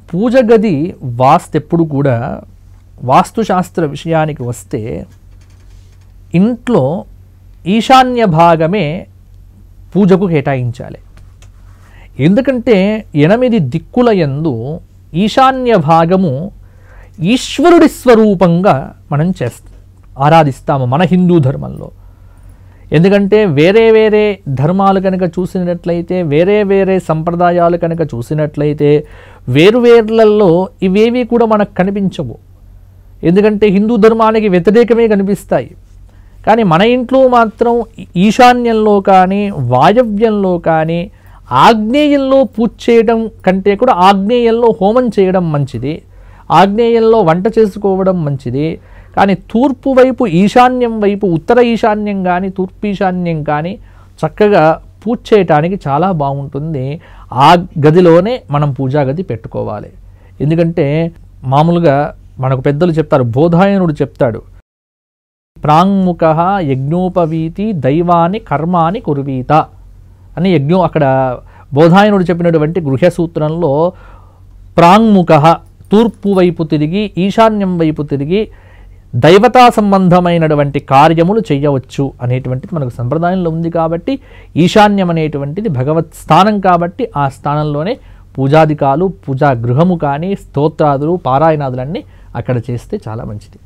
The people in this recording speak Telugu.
పూజ గది వాస్తు ఎప్పుడు కూడా వాస్తుశాస్త్ర విషయానికి వస్తే ఇంట్లో ఈశాన్య భాగమే పూజకు కేటాయించాలి ఎందుకంటే ఎనిమిది దిక్కుల యందు ఈశాన్య భాగము ఈశ్వరుడి స్వరూపంగా మనం చేస్తాం ఆరాధిస్తాము మన హిందూ ధర్మంలో ఎందుకంటే వేరే వేరే ధర్మాలు కనుక చూసినట్లయితే వేరే వేరే సంప్రదాయాలు కనుక చూసినట్లయితే వేరువేర్లలో ఇవేవి కూడా మనకు కనిపించవు ఎందుకంటే హిందూ ధర్మానికి వ్యతిరేకమే కనిపిస్తాయి కానీ మన ఇంట్లో మాత్రం ఈశాన్యంలో కానీ వాయవ్యంలో కానీ ఆగ్నేయంలో పూజ చేయడం కంటే కూడా ఆగ్నేయంలో హోమం చేయడం మంచిది ఆగ్నేయంలో వంట చేసుకోవడం మంచిది కానీ తూర్పు వైపు ఈశాన్యం వైపు ఉత్తర ఈశాన్యం కానీ తూర్పు ఈశాన్యం కానీ చక్కగా పూజ చేయటానికి చాలా బాగుంటుంది ఆ గదిలోనే మనం పూజా గది పెట్టుకోవాలి ఎందుకంటే మామూలుగా మనకు పెద్దలు చెప్తారు బోధాయనుడు చెప్తాడు ప్రాంగ్ముఖ యజ్ఞోపవీతి దైవాని కర్మాని కుర్వీత అని యజ్ఞం అక్కడ బోధాయనుడు చెప్పినటువంటి గృహ్య సూత్రంలో ప్రాంగ్ముఖ తూర్పు వైపు తిరిగి ఈశాన్యం వైపు తిరిగి దైవతా సంబంధమైనటువంటి కార్యములు చేయవచ్చు అనేటువంటిది మనకు సంప్రదాయంలో ఉంది కాబట్టి ఈశాన్యం అనేటువంటిది భగవత్ స్థానం కాబట్టి ఆ స్థానంలోనే పూజాధికాలు పూజా గృహము కానీ స్తోత్రాదులు పారాయణాదులన్నీ అక్కడ చేస్తే చాలా మంచిది